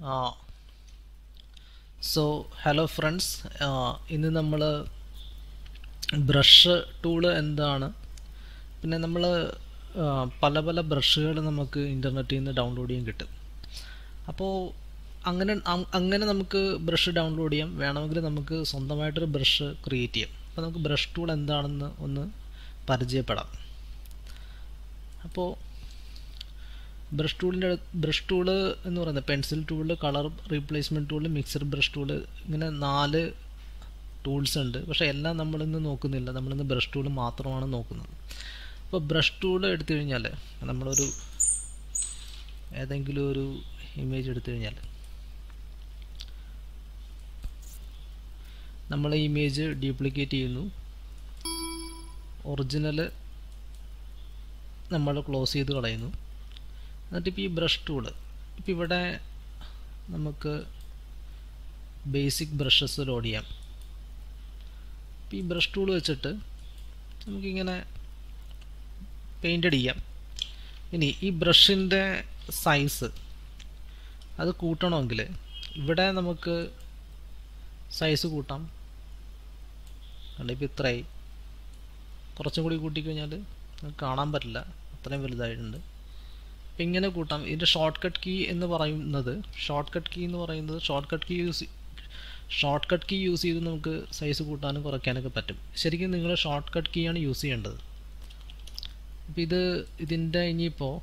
So hello friends ഇന്ന് നമ്മൾ brush tool എന്താണ് പിന്നെ നമ്മൾ പല പല ബ്രഷുകൾ നമുക്ക് ഇൻ്റർനെറ്റിൽ നിന്ന് ഡൗൺലോഡ് ചെയ്യാൻ കിട്ടും അപ്പോൾ അങ്ങനെ അം- അങ്ങനെ നമുക്ക് ബ്രഷ് ഡൗൺലോഡ് ചെയ്യാം വേണമെങ്കിൽ നമുക്ക് സ്വന്തമായിട്ടൊരു ബ്രഷ് ക്രിയേറ്റ് ചെയ്യാം അപ്പോൾ നമുക്ക് ബ്രഷ് ടൂൾ എന്താണെന്ന് ഒന്ന് പരിചയപ്പെടാം അപ്പോൾ ബ്രഷ് ടൂളിൻ്റെ ബ്രഷ് ടൂള് എന്ന് പറയുന്നത് pencil tool colour replacement tool mixer brush tool ഇങ്ങനെ നാല് ടൂൾസ് ഉണ്ട് പക്ഷേ എല്ലാം നമ്മളിന്ന് നോക്കുന്നില്ല നമ്മളിന്ന് ബ്രഷ് ടൂൾ മാത്രമാണ് നോക്കുന്നത് അപ്പോൾ ബ്രഷ് ടൂൾ എടുത്തു കഴിഞ്ഞാൽ നമ്മളൊരു ഏതെങ്കിലും ഒരു ഇമേജ് എടുത്തു കഴിഞ്ഞാൽ നമ്മൾ ഈ ഇമേജ് ഡ്യൂപ്ലിക്കേറ്റ് ചെയ്യുന്നു ഒറിജിനൽ നമ്മൾ ക്ലോസ് ചെയ്ത് കളയുന്നു എന്നിട്ട് ഇപ്പോൾ ഈ ബ്രഷ് ടൂള് ഇപ്പോൾ ഇവിടെ നമുക്ക് ബേസിക് ബ്രഷസ് ലോഡ് ചെയ്യാം ഇപ്പോൾ ഈ ബ്രഷ് ടൂൾ വെച്ചിട്ട് നമുക്കിങ്ങനെ പെയിൻ്റ് അടിക്കാം ഇനി ഈ ബ്രഷിൻ്റെ സൈസ് അത് കൂട്ടണമെങ്കിൽ ഇവിടെ നമുക്ക് സൈസ് കൂട്ടാം കണ്ടോ ഇപ്പോൾ ഇത്രയായി കുറച്ചും കൂടി കൂട്ടിക്കഴിഞ്ഞാൽ നമുക്ക് കാണാൻ പറ്റില്ല അത്രയും വലുതായിട്ടുണ്ട് അപ്പം ഇങ്ങനെ കൂട്ടാം ഇതിൻ്റെ ഷോർട്ട് കട്ട് കീ എന്ന് പറയുന്നത് ഷോർട്ട് കട്ട് കീ എന്ന് പറയുന്നത് shortcut key use shortcut key use ചെയ്ത് നമുക്ക് സൈസ് കൂട്ടാനും കുറയ്ക്കാനൊക്കെ പറ്റും ശരിക്കും നിങ്ങൾ ഷോർട്ട് കട്ട് കീ ആണ് യൂസ് ചെയ്യേണ്ടത് അപ്പോൾ ഇത് ഇതിൻ്റെ ഇനിയിപ്പോൾ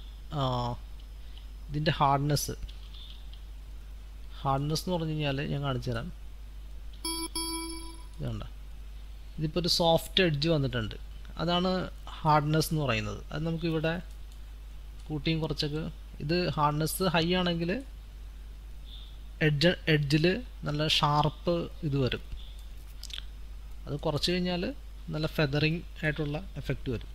ഇതിൻ്റെ ഹാർഡ്നെസ് ഹാർഡ്നെസ് എന്ന് പറഞ്ഞു കഴിഞ്ഞാൽ ഞാൻ കാണിച്ചു തരാം ഇതുണ്ട ഇതിപ്പോൾ ഒരു സോഫ്റ്റ് എഡ്ജ് വന്നിട്ടുണ്ട് അതാണ് ഹാർഡ്നെസ് എന്ന് പറയുന്നത് അത് നമുക്കിവിടെ കൂട്ടിയും കുറച്ചൊക്കെ ഇത് ഹാർഡ്നെസ് ഹൈ ആണെങ്കിൽ എഡ്ജ് എഡ്ജിൽ നല്ല ഷാർപ്പ് ഇത് വരും അത് കുറച്ച് കഴിഞ്ഞാൽ നല്ല ഫെദറിങ് ആയിട്ടുള്ള എഫക്റ്റ് വരും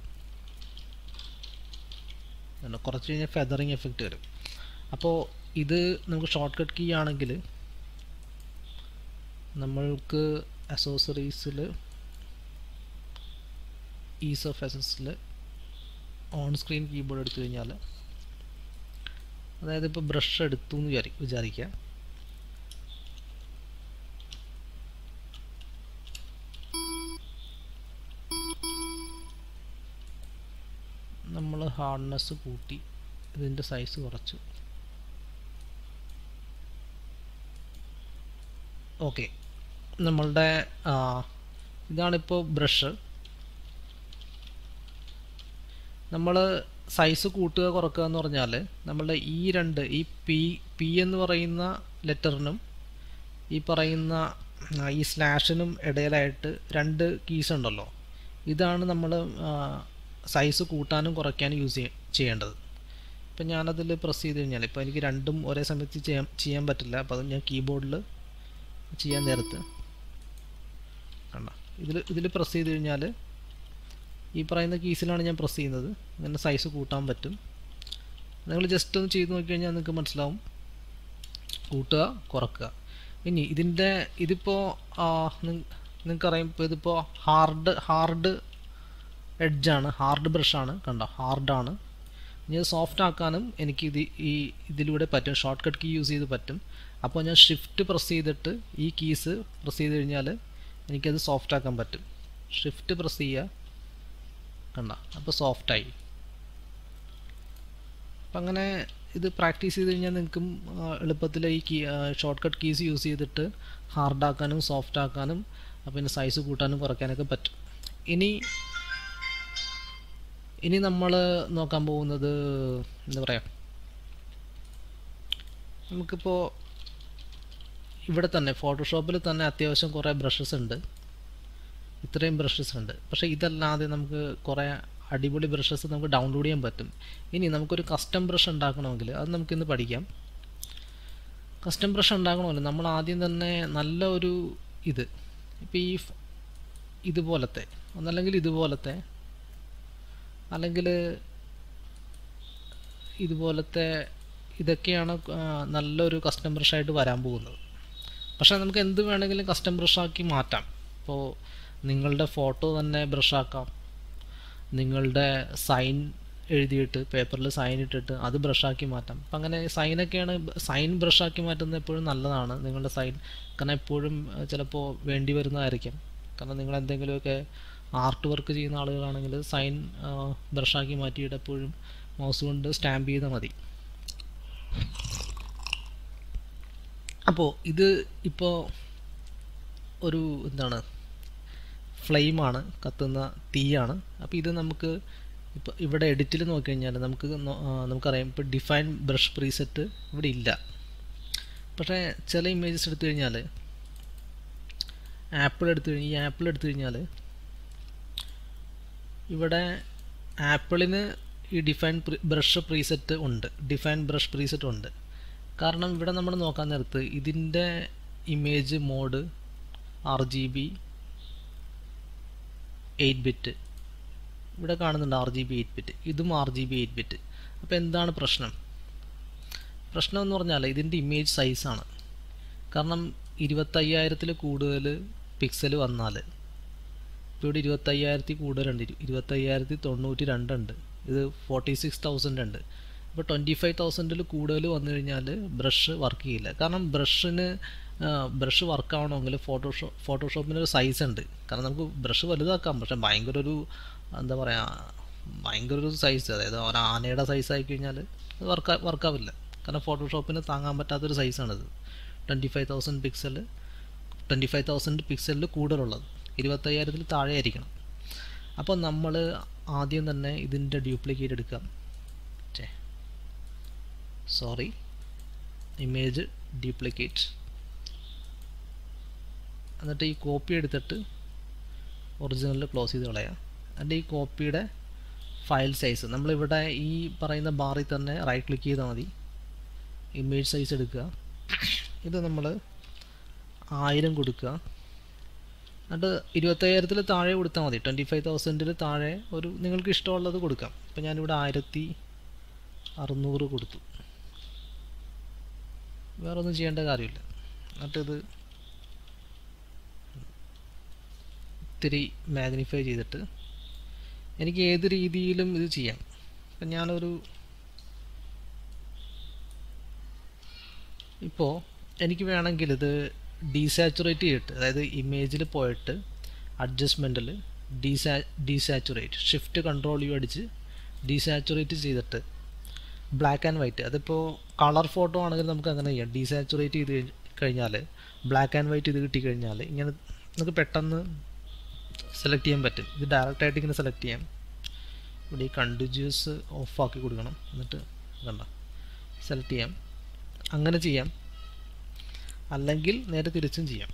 കണ്ടോ? കുറച്ച് കഴിഞ്ഞാൽ ഫെദറിങ് എഫക്റ്റ് വരും അപ്പോൾ ഇത് നമുക്ക് ഷോർട്ട് കട്ട് കീ ആണെങ്കിൽ നമ്മൾക്ക് അസോസറീസിൽ ഈസ് ഓഫ് എസസിൽ ഓൺ സ്ക്രീൻ കീബോർഡ് എടുത്തു കഴിഞ്ഞാൽ അതായത് ഇപ്പോൾ ബ്രഷ് എടുത്തു എന്ന് വിചാരി വിചാരിക്കുക നമ്മൾ ഹാർഡ്നെസ് കൂട്ടി ഇതിൻ്റെ സൈസ് കുറച്ചു ഓക്കെ നമ്മളുടെ ആ, ഇതാണിപ്പോൾ ബ്രഷ് നമ്മൾ സൈസ് കൂട്ടുക കുറക്കുക എന്ന് പറഞ്ഞാൽ നമ്മളുടെ ഈ രണ്ട് ഈ പി പി എന്ന് പറയുന്ന ലെറ്ററിനും ഈ പറയുന്ന ആ, ഈ സ്ലാഷിനും ഇടയിലായിട്ട് രണ്ട് കീസ് ഉണ്ടല്ലോ ഇതാണ് നമ്മൾ സൈസ് കൂട്ടാനും കുറയ്ക്കാനും യൂസ് ചെയ്യ ചെയ്യേണ്ടത് ഇപ്പം ഞാനതിൽ പ്രസ് ചെയ്ത് കഴിഞ്ഞാൽ ഇപ്പോൾ എനിക്ക് രണ്ടും ഒരേ സമയത്ത് ചെയ്യാൻ ചെയ്യാൻ പറ്റില്ല അപ്പോൾ അത് ഞാൻ കീബോർഡിൽ ചെയ്യാൻ നേരത്ത് കണ്ട ഇതിൽ ഇതിൽ പ്രസ് ചെയ്ത് കഴിഞ്ഞാൽ ഈ പറയുന്ന കീസിലാണ് ഞാൻ പ്രസ് ചെയ്യുന്നത് അങ്ങനെ സൈസ് കൂട്ടാൻ പറ്റും നിങ്ങൾ ജസ്റ്റ് ഒന്ന് ചെയ്ത് നോക്കിക്കഴിഞ്ഞാൽ നിങ്ങൾക്ക് മനസ്സിലാവും കൂട്ടുക കുറക്കുക ഇനി ഇതിൻ്റെ ഇതിപ്പോൾ നിങ്ങൾക്കറിയാം ഇപ്പോൾ ഇതിപ്പോൾ ഹാർഡ് ഹാർഡ് എഡ്ജാണ് ഹാർഡ് ബ്രഷാണ് കണ്ടോ ഹാർഡാണ് ഇനി ഇത് സോഫ്റ്റ് ആക്കാനും എനിക്ക് ഇത് ഈ ഇതിലൂടെ പറ്റും ഷോർട്ട് കട്ട് കീ യൂസ് ചെയ്ത് പറ്റും അപ്പോൾ ഞാൻ ഷിഫ്റ്റ് പ്രസ് ചെയ്തിട്ട് ഈ കീസ് പ്രസ് ചെയ്ത് കഴിഞ്ഞാൽ എനിക്കത് സോഫ്റ്റ് ആക്കാൻ പറ്റും ഷിഫ്റ്റ് പ്രസ് ചെയ്യുക കണ്ട അപ്പോൾ സോഫ്റ്റായി അപ്പം അങ്ങനെ ഇത് പ്രാക്ടീസ് ചെയ്ത് കഴിഞ്ഞാൽ നിങ്ങൾക്കും എളുപ്പത്തിൽ ഈ key shortcut keys use ചെയ്തിട്ട് ഹാർഡാക്കാനും സോഫ്റ്റ് ആക്കാനും പിന്നെ സൈസ് കൂട്ടാനും കുറയ്ക്കാനൊക്കെ പറ്റും ഇനി ഇനി നമ്മൾ നോക്കാൻ പോകുന്നത് എന്താ പറയുക നമുക്കിപ്പോൾ ഇവിടെ തന്നെ ഫോട്ടോഷോപ്പിൽ തന്നെ അത്യാവശ്യം കുറേ ബ്രഷസ് ഉണ്ട് ഇത്രയും ബ്രഷസ് ഉണ്ട് പക്ഷേ ഇതല്ലാതെ നമുക്ക് കുറേ അടിപൊളി ബ്രഷസ് നമുക്ക് ഡൗൺലോഡ് ചെയ്യാൻ പറ്റും ഇനി നമുക്കൊരു കസ്റ്റം ബ്രഷ് ഉണ്ടാക്കണമെങ്കിൽ അത് നമുക്കിന്ന് പഠിക്കാം കസ്റ്റം ബ്രഷ് ഉണ്ടാക്കണമല്ലോ നമ്മൾ ആദ്യം തന്നെ നല്ല ഒരു ഇത് ഇപ്പോൾ ഈ ഫ്- ഇതുപോലത്തെ ഒന്നല്ലെങ്കിൽ ഇതുപോലത്തെ അല്ലെങ്കിൽ ഇതുപോലത്തെ ഇതൊക്കെയാണ് ആ, നല്ലൊരു കസ്റ്റം ബ്രഷായിട്ട് വരാൻ പോകുന്നത് പക്ഷേ നമുക്ക് എന്ത് വേണമെങ്കിലും കസ്റ്റം ബ്രഷാക്കി മാറ്റാം ഇപ്പോൾ നിങ്ങളുടെ ഫോട്ടോ തന്നെ ബ്രഷാക്കാം നിങ്ങളുടെ സൈൻ എഴുതിയിട്ട് പേപ്പറിൽ സൈൻ ഇട്ടിട്ട് അത് ബ്രഷാക്കി മാറ്റാം അപ്പം അങ്ങനെ സൈനൊക്കെയാണ് സൈൻ ബ്രഷാക്കി മാറ്റുന്നത് എപ്പോഴും നല്ലതാണ് നിങ്ങളുടെ സൈൻ കാരണം എപ്പോഴും ചിലപ്പോൾ വേണ്ടി വരുന്നതായിരിക്കും കാരണം നിങ്ങൾ എന്തെങ്കിലുമൊക്കെ ആർട്ട് വർക്ക് ചെയ്യുന്ന ആളുകളാണെങ്കിൽ സൈൻ ബ്രഷാക്കി മാറ്റിയിട്ട് എപ്പോഴും മൗസ് കൊണ്ട് സ്റ്റാമ്പ് ചെയ്താൽ മതി അപ്പോൾ ഇത് ഇപ്പോൾ ഒരു എന്താണ് ഫ്ലെയിമാണ് കത്തുന്ന തീയാണ് അപ്പോൾ ഇത് നമുക്ക് ഇപ്പോൾ ഇവിടെ എഡിറ്റിൽ നോക്കിക്കഴിഞ്ഞാൽ നമുക്ക് നമുക്കറിയാം ഇപ്പോൾ ഡിഫൈൻ ബ്രഷ് പ്രീസെറ്റ് ഇവിടെ ഇല്ല പക്ഷേ ചില ഇമേജസ് എടുത്തു കഴിഞ്ഞാൽ ആപ്പിൾ എടുത്തു കഴിഞ്ഞാൽ ഈ ആപ്പിൾ എടുത്തു കഴിഞ്ഞാൽ ഇവിടെ ആപ്പിളിന് ഈ ഡിഫൈൻ ബ്രഷ് പ്രീസെറ്റ് ഉണ്ട് ഡിഫൈൻ ബ്രഷ് പ്രീസെറ്റ് ഉണ്ട് കാരണം ഇവിടെ നമ്മൾ നോക്കാൻ നേരത്ത് ഇതിൻ്റെ image mode R G B eight bit ഇവിടെ കാണുന്നുണ്ട് R G B eight bit ഇതും R G B eight bit അപ്പോൾ എന്താണ് പ്രശ്നം പ്രശ്നം എന്ന് പറഞ്ഞാൽ ഇതിൻ്റെ ഇമേജ് സൈസാണ് കാരണം ഇരുപത്തയ്യായിരത്തിൽ കൂടുതൽ പിക്സൽ വന്നാൽ ഇപ്പോൾ ഇവിടെ ഇരുപത്തയ്യായിരത്തി കൂടുതലുണ്ട് ഇരുപത്തയ്യായിരത്തി തൊണ്ണൂറ്റി രണ്ടുണ്ട് ഇത് ഫോർട്ടി സിക്സ് തൗസൻഡ് ഉണ്ട് ഇപ്പോൾ ട്വൻറ്റി ഫൈവ് തൗസൻഡിൽ കൂടുതൽ വന്നു കഴിഞ്ഞാൽ ബ്രഷ് വർക്ക് ചെയ്യില്ല കാരണം ബ്രഷിന് ബ്രഷ് വർക്ക് ആവണമെങ്കിൽ ഫോട്ടോഷോ ഫോട്ടോഷോപ്പിന് ഒരു സൈസ് ഉണ്ട് കാരണം നമുക്ക് ബ്രഷ് വലുതാക്കാം പക്ഷേ ഭയങ്കര ഒരു എന്താ പറയുക ഭയങ്കര ഒരു സൈസ് അതായത് ഒരു ആനയുടെ സൈസ് ആയി കഴിഞ്ഞാൽ അത് വർക്ക് വർക്കാവില്ല കാരണം ഫോട്ടോഷോപ്പിന് താങ്ങാൻ പറ്റാത്തൊരു സൈസാണിത് twenty five thousand pixel twenty five thousand പിക്സലിൽ കൂടുതലുള്ളത് ഇരുപത്തയ്യായിരത്തിൽ താഴെ ആയിരിക്കണം അപ്പോൾ നമ്മൾ ആദ്യം തന്നെ ഇതിൻ്റെ ഡ്യൂപ്ലിക്കേറ്റ് എടുക്കാം സോറി ഇമേജ് ഡ്യൂപ്ലിക്കേറ്റ് എന്നിട്ട് ഈ കോപ്പി എടുത്തിട്ട് ഒറിജിനലിൽ ക്ലോസ് ചെയ്ത് കളയാം എന്നിട്ട് ഈ കോപ്പിയുടെ ഫയൽ സൈസ് നമ്മളിവിടെ ഈ പറയുന്ന ബാറിൽ തന്നെ റൈറ്റ് ക്ലിക്ക് ചെയ്താൽ മതി ഇമേജ് സൈസ് എടുക്കുക ഇത് നമ്മൾ ആയിരം കൊടുക്കുക എന്നിട്ട് ഇരുപത്തയ്യായിരത്തിൽ താഴെ കൊടുത്താൽ മതി ട്വൻറ്റി ഫൈവ് തൗസൻഡിൽ താഴെ ഒരു നിങ്ങൾക്ക് ഇഷ്ടമുള്ളത് കൊടുക്കാം ഇപ്പം ഞാനിവിടെ ആയിരത്തി അറുന്നൂറ് കൊടുത്തു വേറെ ഒന്നും ചെയ്യേണ്ട കാര്യമില്ല എന്നിട്ടിത് ഇത്തിരി മാഗ്നിഫൈ ചെയ്തിട്ട് എനിക്ക് ഏത് രീതിയിലും ഇത് ചെയ്യാം ഇപ്പം ഞാനൊരു ഇപ്പോൾ എനിക്ക് വേണമെങ്കിൽ ഇത് ഡീസാച്ചുറേറ്റ് ചെയ്തിട്ട് അതായത് ഇമേജിൽ പോയിട്ട് അഡ്ജസ്റ്റ്മെൻറ്റിൽ ഡീസാ ഡീസാച്ചുറേറ്റ് ഷിഫ്റ്റ് കൺട്രോൾ യു അടിച്ച് ഡീസാച്ചുറേറ്റ് ചെയ്തിട്ട് ബ്ലാക്ക് ആൻഡ് വൈറ്റ് അതിപ്പോൾ കളർ ഫോട്ടോ ആണെങ്കിൽ നമുക്ക് അങ്ങനെ ചെയ്യാം ഡീസാച്ചുറേറ്റ് ചെയ്ത് കഴിഞ്ഞാൽ ബ്ലാക്ക് ആൻഡ് വൈറ്റ് ഇത് കിട്ടിക്കഴിഞ്ഞാൽ ഇങ്ങനെ നമുക്ക് പെട്ടെന്ന് സെലക്ട് ചെയ്യാൻ പറ്റും ഇത് ഡയറക്റ്റായിട്ട് ഇങ്ങനെ സെലക്ട് ചെയ്യാം ഇവിടെ ഈ കണ്ടിന്യൂസ് ഓഫാക്കി കൊടുക്കണം എന്നിട്ട് കണ്ട സെലക്ട് ചെയ്യാം അങ്ങനെ ചെയ്യാം അല്ലെങ്കിൽ നേരെ തിരിച്ചും ചെയ്യാം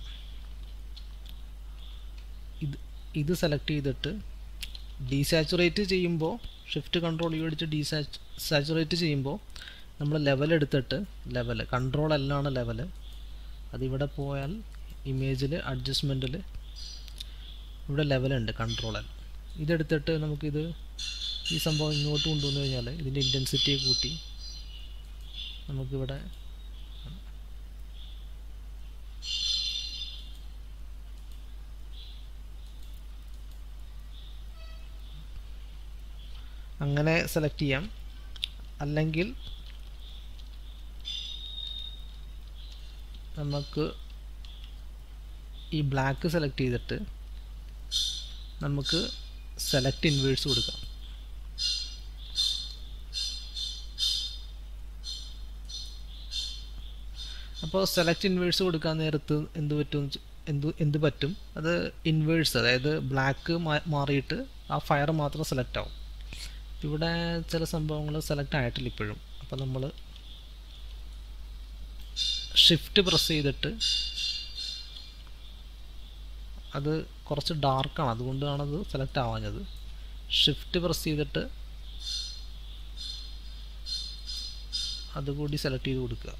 ഇത് ഇത് സെലക്ട് ചെയ്തിട്ട് ഡീസാച്ചുറേറ്റ് ചെയ്യുമ്പോൾ ഷിഫ്റ്റ് കൺട്രോൾ യു അടിച്ച് ഡീസാച്ച് സാച്ചുറേറ്റ് ചെയ്യുമ്പോൾ നമ്മൾ ലെവൽ എടുത്തിട്ട് ലെവൽ കൺട്രോൾ എല്ലാണ് ലെവൽ അതിവിടെ പോയാൽ ഇമേജിൽ അഡ്ജസ്റ്റ്മെൻറ്റിൽ ഇവിടെ ലെവലുണ്ട് കൺട്രോൾ എൽ ഇതെടുത്തിട്ട് നമുക്കിത് ഈ സംഭവം ഇങ്ങോട്ട് കൊണ്ടുവന്നു കഴിഞ്ഞാൽ ഇതിൻ്റെ ഇൻറ്റൻസിറ്റിയെ കൂട്ടി നമുക്കിവിടെ അങ്ങനെ സെലക്ട് ചെയ്യാം അല്ലെങ്കിൽ നമുക്ക് ഈ ബ്ലാക്ക് സെലക്ട് ചെയ്തിട്ട് നമുക്ക് സെലക്ട് ഇൻവേഴ്സ് കൊടുക്കാം അപ്പോൾ സെലക്ട് ഇൻവേഴ്സ് കൊടുക്കാൻ നേരത്ത് എന്ത് പറ്റും എന്ത് എന്ത് പറ്റും അത് ഇൻവേഴ്സ് അതായത് ബ്ലാക്ക് മാറിയിട്ട് ആ ഫയർ മാത്രം സെലക്ട് ആവും ഇവിടെ ചില സംഭവങ്ങൾ സെലക്ട് ആയിട്ടില്ല ഇപ്പോഴും അപ്പോൾ നമ്മൾ ഷിഫ്റ്റ് പ്രസ് ചെയ്തിട്ട് അത് കുറച്ച് ഡാർക്കാണ് അതുകൊണ്ടാണ് അത് സെലക്ട് ആവാഞ്ഞത് ഷിഫ്റ്റ് പ്രസ് ചെയ്തിട്ട് അതുകൂടി സെലക്ട് ചെയ്ത് കൊടുക്കുക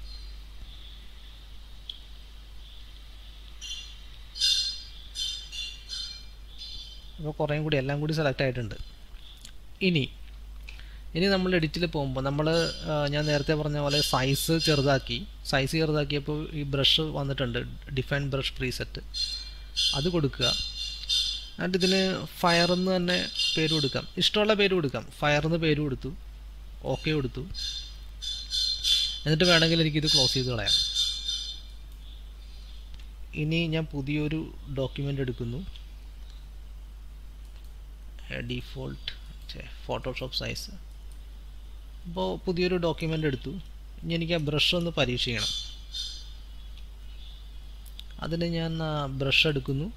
അപ്പോൾ കുറേയും കൂടി എല്ലാം കൂടി സെലക്ട് ആയിട്ടുണ്ട് ഇനി ഇനി നമ്മൾ എഡിറ്റിൽ പോകുമ്പോൾ നമ്മൾ ഞാൻ നേരത്തെ പറഞ്ഞ പോലെ സൈസ് ചെറുതാക്കി സൈസ് ചെറുതാക്കിയപ്പോൾ ഈ ബ്രഷ് വന്നിട്ടുണ്ട് ഡിഫൈൻ ബ്രഷ് പ്രീസെറ്റ് അത് കൊടുക്കുക എന്നിട്ട് ഇതിന് ഫയർ എന്ന് തന്നെ പേര് കൊടുക്കാം ഇഷ്ടമുള്ള പേര് കൊടുക്കാം ഫയർ എന്ന് പേര് കൊടുത്തു ഓക്കെ കൊടുത്തു എന്നിട്ട് വേണമെങ്കിൽ എനിക്കിത് ക്ലോസ് ചെയ്ത് കളയാം ഇനി ഞാൻ പുതിയൊരു ഡോക്യുമെൻ്റ് എടുക്കുന്നു ഡിഫോൾട്ട് ഫോട്ടോഷോപ്പ് സൈസ് അപ്പോൾ പുതിയൊരു ഡോക്യുമെൻ്റ് എടുത്തു ഇനി എനിക്ക് ആ ബ്രഷ് ഒന്ന് പരീക്ഷിക്കണം അതിന് ഞാൻ ബ്രഷ് എടുക്കുന്നു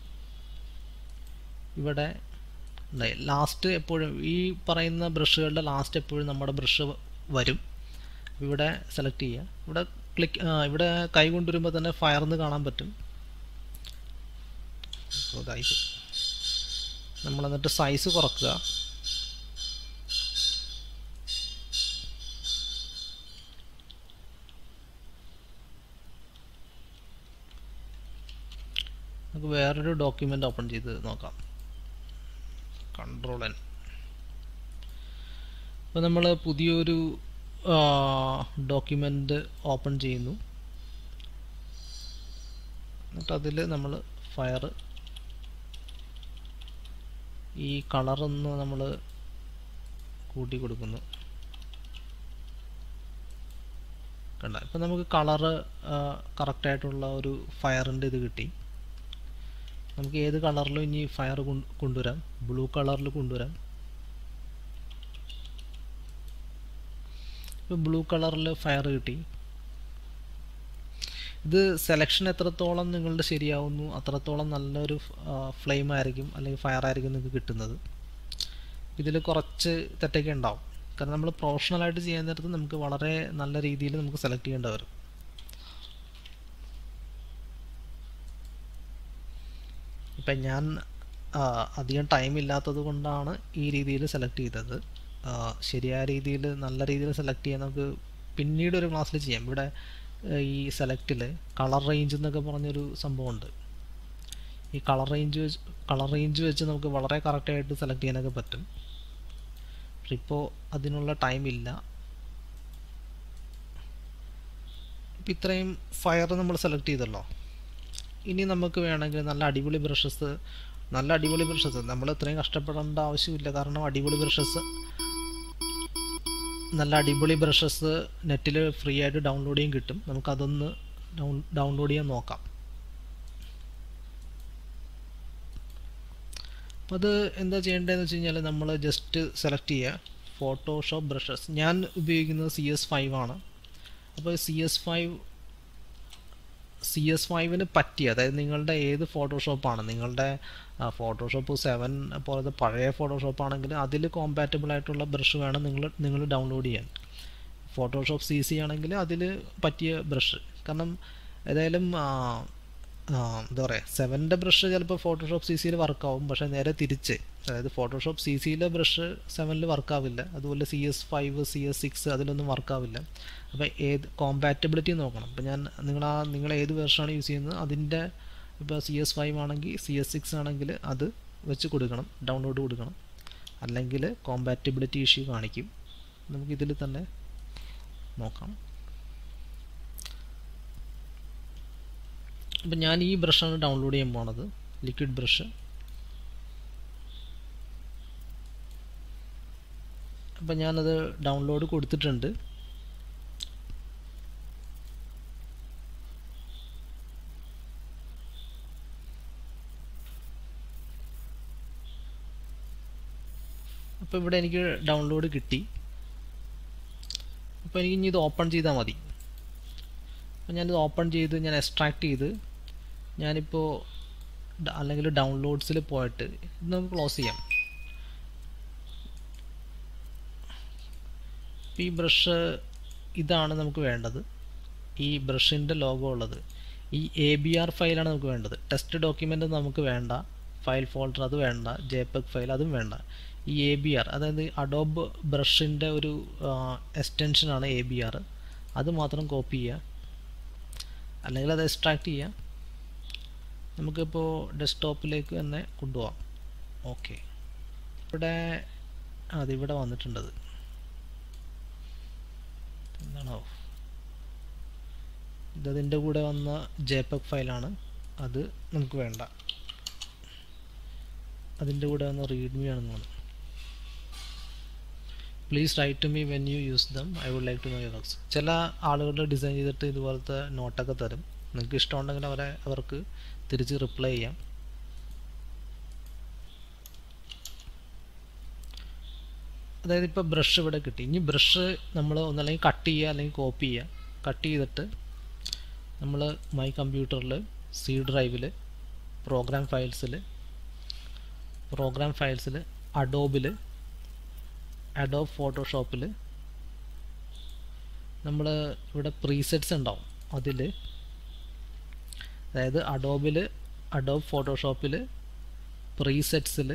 ഇവിടെ ലാസ്റ്റ് എപ്പോഴും ഈ പറയുന്ന ബ്രഷുകളുടെ ലാസ്റ്റ് എപ്പോഴും നമ്മുടെ ബ്രഷ് വരും ഇവിടെ സെലക്ട് ചെയ്യുക ഇവിടെ ക്ലിക്ക് ഇവിടെ കൈ കൊണ്ടുവരുമ്പോൾ തന്നെ ഫയർന്ന് കാണാൻ പറ്റും ഇതായി നമ്മൾ എന്നിട്ട് സൈസ് കുറക്കുക നമുക്ക് വേറൊരു ഡോക്യുമെൻ്റ് ഓപ്പൺ ചെയ്ത് നോക്കാം കൺട്രോൾ എൻ അപ്പോൾ നമ്മൾ പുതിയൊരു ഡോക്യുമെൻ്റ് ഓപ്പൺ ചെയ്യുന്നു എന്നിട്ട് അതിൽ നമ്മൾ ഫയർ ഈ കളറൊന്ന് നമ്മൾ കൂട്ടി കൊടുക്കുന്നു കണ്ട ഇപ്പം നമുക്ക് കളറ് കറക്റ്റായിട്ടുള്ള ഒരു ഫയറിൻ്റെ ഇത് കിട്ടി നമുക്ക് ഏത് കളറിലും ഇനി ഫയർ കൊണ്ടുവരാം ബ്ലൂ കളറിൽ കൊണ്ടുവരാം ഇപ്പോൾ ബ്ലൂ കളറിൽ ഫയർ കിട്ടി ഇത് സെലക്ഷൻ എത്രത്തോളം നിങ്ങളുടെ ശരിയാവുന്നു അത്രത്തോളം നല്ലൊരു ഫ്ലെയിം ആയിരിക്കും അല്ലെങ്കിൽ ഫയർ ആയിരിക്കും നിങ്ങൾക്ക് കിട്ടുന്നത് ഇതിൽ കുറച്ച് തെറ്റൊക്കെ ഉണ്ടാവും കാരണം നമ്മൾ പ്രൊഫഷണലായിട്ട് ചെയ്യാൻ നേരത്ത് നമുക്ക് വളരെ നല്ല രീതിയിൽ നമുക്ക് സെലക്ട് ചെയ്യേണ്ടി വരും ഇപ്പം ഞാൻ അധികം ടൈം ഇല്ലാത്തത് കൊണ്ടാണ് ഈ രീതിയിൽ സെലക്ട് ചെയ്തത് ശരിയായ രീതിയിൽ നല്ല രീതിയിൽ സെലക്ട് ചെയ്യാൻ നമുക്ക് പിന്നീട് ഒരു ക്ലാസ്സിൽ ചെയ്യാം ഇവിടെ ഈ സെലക്റ്റിൽ കളർ റേഞ്ച് എന്നൊക്കെ പറഞ്ഞൊരു സംഭവമുണ്ട് ഈ കളർ റേഞ്ച് വെച്ച് കളർ റേഞ്ച് വെച്ച് നമുക്ക് വളരെ കറക്റ്റായിട്ട് സെലക്ട് ചെയ്യാനൊക്കെ പറ്റും പക്ഷെ ഇപ്പോൾ അതിനുള്ള ടൈം ഇല്ല ഇപ്പം ഇത്രയും ഫയർ നമ്മൾ സെലക്ട് ചെയ്തല്ലോ ഇനി നമുക്ക് വേണമെങ്കിൽ നല്ല അടിപൊളി ബ്രഷസ് നല്ല അടിപൊളി ബ്രഷസ് നമ്മൾ ഇത്രയും കഷ്ടപ്പെടേണ്ട ആവശ്യമില്ല കാരണം അടിപൊളി ബ്രഷസ് നല്ല അടിപൊളി ബ്രഷസ് നെറ്റിൽ ഫ്രീ ആയിട്ട് ഡൗൺലോഡ് ചെയ്യാൻ കിട്ടും നമുക്കതൊന്ന് ഡൗൺ ഡൗൺലോഡ് ചെയ്യാൻ നോക്കാം അപ്പോൾ അത് എന്താ ചെയ്യേണ്ടതെന്ന് വെച്ച് കഴിഞ്ഞാൽ നമ്മൾ ജസ്റ്റ് സെലക്ട് ചെയ്യുക ഫോട്ടോഷോപ്പ് ബ്രഷസ് ഞാൻ ഉപയോഗിക്കുന്നത് സി എസ് ഫൈവ് ആണ് അപ്പോൾ C S five C S ഫൈവിന് പറ്റിയ അതായത് നിങ്ങളുടെ ഏത് ഫോട്ടോഷോപ്പാണ് നിങ്ങളുടെ ഫോട്ടോഷോപ്പ് സെവൻ പോലത്തെ പഴയ ഫോട്ടോഷോപ്പ് ആണെങ്കിൽ അതിൽ കോമ്പാറ്റബിൾ ആയിട്ടുള്ള ബ്രഷ് വേണം നിങ്ങൾ നിങ്ങൾ ഡൗൺലോഡ് ചെയ്യാൻ ഫോട്ടോഷോപ്പ് സി സി ആണെങ്കിൽ അതിൽ പറ്റിയ ബ്രഷ് കാരണം ഏതായാലും എന്താ പറയുക സെവൻ്റെ ബ്രഷ് ചിലപ്പോൾ ഫോട്ടോഷോപ്പ് സി സിയിൽ വർക്കാവും പക്ഷേ നേരെ തിരിച്ച് അതായത് ഫോട്ടോഷോപ്പ് സി സിയിലെ ബ്രഷ് സെവനിൽ വർക്കാവില്ല അതുപോലെ C S five C S six അതിലൊന്നും വർക്കാവില്ല അപ്പോൾ ഏത് കോമ്പാറ്റബിലിറ്റി നോക്കണം അപ്പോൾ ഞാൻ നിങ്ങൾ ആ നിങ്ങൾ ഏത് വെർഷനാണ് യൂസ് ചെയ്യുന്നത് അതിൻ്റെ ഇപ്പോൾ സി എസ് ഫൈവ് ആണെങ്കിൽ സി എസ് സിക്സ് ആണെങ്കിൽ അത് വെച്ച് കൊടുക്കണം ഡൗൺലോഡ് കൊടുക്കണം അല്ലെങ്കിൽ കോമ്പാറ്റബിലിറ്റി ഇഷ്യൂ കാണിക്കും നമുക്കിതിൽ തന്നെ നോക്കാം അപ്പം ഞാൻ ഈ ബ്രഷാണ് ഡൗൺലോഡ് ചെയ്യാൻ പോണത് ലിക്വിഡ് ബ്രഷ് അപ്പം ഞാനത് ഡൗൺലോഡ് കൊടുത്തിട്ടുണ്ട് അപ്പോൾ ഇവിടെ എനിക്ക് ഡൗൺലോഡ് കിട്ടി അപ്പോൾ എനിക്ക് ഇനി ഇത് ഓപ്പൺ ചെയ്താൽ മതി അപ്പോൾ ഞാനിത് ഓപ്പൺ ചെയ്ത് ഞാൻ എക്സ്ട്രാക്ട് ചെയ്ത് ഞാനിപ്പോൾ അല്ലെങ്കിൽ ഡൗൺലോഡ്സിൽ പോയിട്ട് ഇത് നമുക്ക് ക്ലോസ് ചെയ്യാം ഈ ബ്രഷ് ഇതാണ് നമുക്ക് വേണ്ടത് ഈ ബ്രഷിൻ്റെ ലോഗോ ഉള്ളത് ഈ എ ബി ആർ ഫയലാണ് നമുക്ക് വേണ്ടത് ടെസ്റ്റ് ഡോക്യുമെൻ്റ് നമുക്ക് വേണ്ട ഫയൽ ഫോൾഡർ അത് വേണ്ട ജെപെഗ് ഫയൽ അതും വേണ്ട ഈ എ ബി ആർ അതായത് അഡോബ് ബ്രഷിൻ്റെ ഒരു എക്സ്റ്റൻഷനാണ് എ ബി ആർ അത് മാത്രം കോപ്പി ചെയ്യുക അല്ലെങ്കിൽ അത് എക്സ്ട്രാക്ട് ചെയ്യുക നമുക്കിപ്പോൾ ഡെസ്ക്ടോപ്പിലേക്ക് തന്നെ കൊണ്ടുപോകാം ഓക്കെ ഇവിടെ അതിവിടെ വന്നിട്ടുണ്ടത് എന്താണോ ഇതതിൻ്റെ കൂടെ വന്ന ജെപെഗ് ഫയലാണ് അത് നമുക്ക് വേണ്ട അതിൻ്റെ കൂടെ ഒന്ന് റീഡ്മി ആണെന്ന് തോന്നുന്നു please write to me when you use them I would like to know your works ചില ആളുകൾ ഡിസൈൻ ചെയ്തിട്ട് ഇതുപോലത്തെ നോട്ടൊക്കെ തരും നിങ്ങൾക്ക് ഇഷ്ടമുണ്ടെങ്കിൽ അവരെ അവർക്ക് തിരിച്ച് റിപ്ലൈ ചെയ്യാം അതായത് ഇപ്പോൾ ബ്രഷ് ഇവിടെ കിട്ടി ഇനി ബ്രഷ് നമ്മൾ ഒന്നല്ലെങ്കിൽ കട്ട് ചെയ്യുക അല്ലെങ്കിൽ കോപ്പി ചെയ്യുക കട്ട് ചെയ്തിട്ട് നമ്മൾ മൈ കമ്പ്യൂട്ടറിൽ സി ഡ്രൈവിൽ പ്രോഗ്രാം ഫയൽസിൽ പ്രോഗ്രാം ഫയൽസിൽ അഡോബിൽ അഡോബ് ഫോട്ടോഷോപ്പിൽ നമ്മൾ ഇവിടെ പ്രീസെറ്റ്സ് ഉണ്ടാവും അതിൽ അതായത് അഡോബിൽ അഡോബ് ഫോട്ടോഷോപ്പിൽ പ്രീസെറ്റ്സിൽ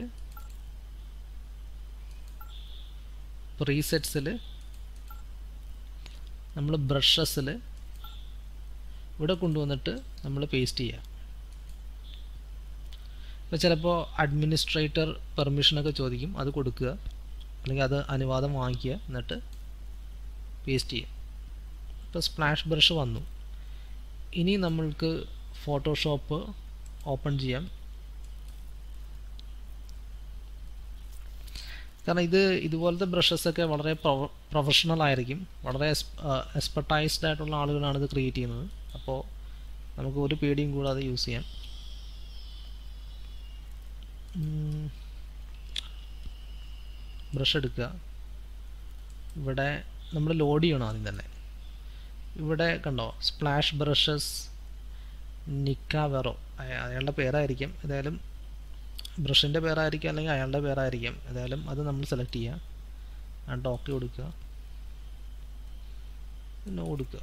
പ്രീസെറ്റ്സിൽ നമ്മൾ ബ്രഷസിൽ ഇവിടെ കൊണ്ടുവന്നിട്ട് നമ്മൾ പേസ്റ്റ് ചെയ്യുക ഇപ്പോൾ ചിലപ്പോൾ അഡ്മിനിസ്ട്രേറ്റർ പെർമിഷനൊക്കെ ചോദിക്കും അത് കൊടുക്കുക അല്ലെങ്കിൽ അത് അനുവാദം വാങ്ങിക്കുക എന്നിട്ട് പേസ്റ്റ് ചെയ്യുക ഇപ്പോൾ സ്പ്ലാഷ് ബ്രഷ് വന്നു ഇനി നമ്മൾക്ക് ഫോട്ടോഷോപ്പ് ഓപ്പൺ ചെയ്യാം കാരണം ഇത് ഇതുപോലത്തെ ബ്രഷസൊക്കെ വളരെ പ്രൊഫഷണൽ ആയിരിക്കും വളരെ എക്സ്പെർട്ടൈസ്ഡ് ആയിട്ടുള്ള ആളുകളാണ് ഇത് ക്രിയേറ്റ് ചെയ്യുന്നത് അപ്പോൾ നമുക്ക് ഒരു പേടിയും കൂടാതെ യൂസ് ചെയ്യാം ബ്രഷ് എടുക്കുക ഇവിടെ നമ്മൾ ലോഡ് ചെയ്യണം ആദ്യം തന്നെ ഇവിടെ കണ്ടോ സ്പ്ലാഷ് ബ്രഷസ് നിക്കാവെറോ അയാളുടെ പേരായിരിക്കും ഏതായാലും ബ്രഷിൻ്റെ പേരായിരിക്കും അല്ലെങ്കിൽ അയാളുടെ പേരായിരിക്കും ഏതായാലും അത് നമ്മൾ സെലക്ട് ചെയ്യുക എന്നിട്ട് ഓക്കെ കൊടുക്കുക പിന്നെ കൊടുക്കുക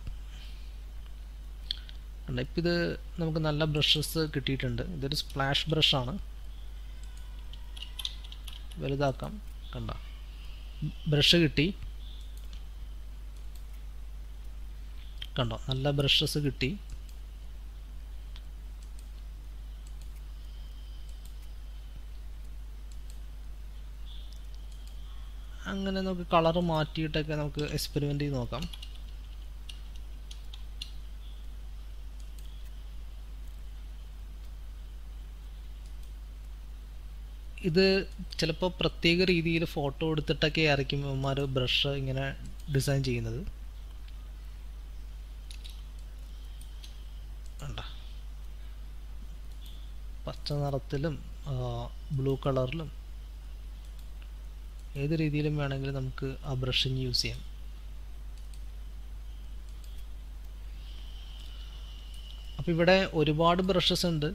കണ്ട ഇപ്പം ഇത് നമുക്ക് നല്ല ബ്രഷസ് കിട്ടിയിട്ടുണ്ട് ഇതൊരു സ്പ്ലാഷ് ബ്രഷാണ് വലുതാക്കാം കണ്ട ബ്രഷ് കിട്ടി കണ്ടോ നല്ല ബ്രഷസ് കിട്ടി അങ്ങനെ നമുക്ക് കളർ മാറ്റിയിട്ടൊക്കെ നമുക്ക് എക്സ്പെരിമെൻ്റ് ചെയ്ത് നോക്കാം ഇത് ചിലപ്പോൾ പ്രത്യേക രീതിയിൽ ഫോട്ടോ എടുത്തിട്ടൊക്കെ ആയിരിക്കും ഇവന്മാർ ബ്രഷ് ഇങ്ങനെ ഡിസൈൻ ചെയ്യുന്നത് വേണ്ട പച്ച നിറത്തിലും ബ്ലൂ കളറിലും ഏത് രീതിയിലും വേണമെങ്കിലും നമുക്ക് ആ ബ്രഷിങ് യൂസ് ചെയ്യാം അപ്പോൾ ഇവിടെ ഒരുപാട് ബ്രഷസ് ഉണ്ട്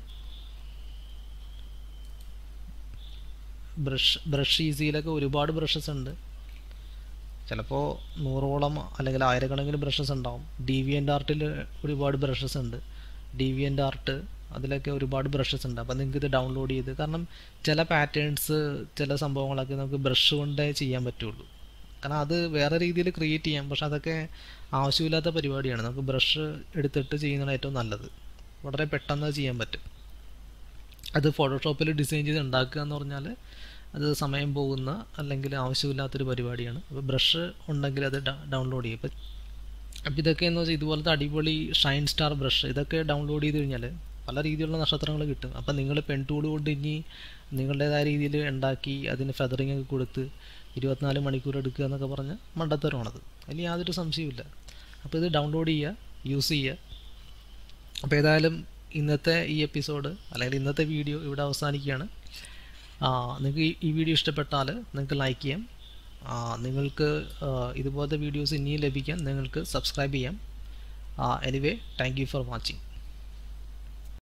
ബ്രഷ് ബ്രഷ് ഈസിയിലൊക്കെ ഒരുപാട് ബ്രഷസ് ഉണ്ട് ചിലപ്പോൾ നൂറോളം അല്ലെങ്കിൽ ആയിരക്കണക്കിന് ബ്രഷസ് ഉണ്ടാവും ഡി വി എൻ്റെ ആർട്ടിൽ ഒരുപാട് ബ്രഷസ് ഉണ്ട് ഡി വി എൻ്റെ ആർട്ട് അതിലൊക്കെ ഒരുപാട് ബ്രഷസ് ഉണ്ട് അപ്പോൾ നിങ്ങൾക്ക് ഇത് ഡൗൺലോഡ് ചെയ്ത് കാരണം ചില പാറ്റേൺസ് ചില സംഭവങ്ങളൊക്കെ നമുക്ക് ബ്രഷ് കൊണ്ടേ ചെയ്യാൻ പറ്റുള്ളൂ കാരണം അത് വേറെ രീതിയിൽ ക്രിയേറ്റ് ചെയ്യാം പക്ഷെ അതൊക്കെ ആവശ്യമില്ലാത്ത പരിപാടിയാണ് നമുക്ക് ബ്രഷ് എടുത്തിട്ട് ചെയ്യുന്നതാണ് ഏറ്റവും നല്ലത് വളരെ പെട്ടെന്ന് ചെയ്യാൻ പറ്റും അത് ഫോട്ടോഷോപ്പിൽ ഡിസൈൻ ചെയ്ത് ഉണ്ടാക്കുക എന്ന് പറഞ്ഞാൽ അത് സമയം പോകുന്ന അല്ലെങ്കിൽ ആവശ്യമില്ലാത്തൊരു പരിപാടിയാണ് അപ്പോൾ ബ്രഷ് ഉണ്ടെങ്കിൽ അത് ഡൗൺലോഡ് ചെയ്യും അപ്പോൾ ഇതൊക്കെ എന്ന് വെച്ചാൽ ഇതുപോലത്തെ അടിപൊളി ഷൈൻ സ്റ്റാർ ബ്രഷ് ഇതൊക്കെ ഡൗൺലോഡ് ചെയ്ത് കഴിഞ്ഞാൽ പല രീതിയിലുള്ള നക്ഷത്രങ്ങൾ കിട്ടും അപ്പം നിങ്ങൾ പെൻ ടൂൾ കൊണ്ട് ഇനി നിങ്ങളുടേതായ രീതിയിൽ ഉണ്ടാക്കി അതിന് ഫെദറിങ് ഒക്കെ കൊടുത്ത് ഇരുപത്തിനാല് മണിക്കൂർ എടുക്കുക എന്നൊക്കെ പറഞ്ഞ് മണ്ടത്തരമാണത് അതിൽ യാതൊരു സംശയമില്ല അപ്പോൾ ഇത് ഡൗൺലോഡ് ചെയ്യുക യൂസ് ചെയ്യുക അപ്പോൾ ഏതായാലും ഇന്നത്തെ ഈ എപ്പിസോഡ് അല്ലെങ്കിൽ ഇന്നത്തെ വീഡിയോ ഇവിടെ അവസാനിക്കുകയാണ് നിങ്ങൾക്ക് ഈ വീഡിയോ ഇഷ്ടപ്പെട്ടാൽ നിങ്ങൾക്ക് ലൈക്ക് ചെയ്യാം നിങ്ങൾക്ക് ഇതുപോലത്തെ വീഡിയോസ് ഇനിയും ലഭിക്കാൻ നിങ്ങൾക്ക് സബ്സ്ക്രൈബ് ചെയ്യാം anyway thank you for watching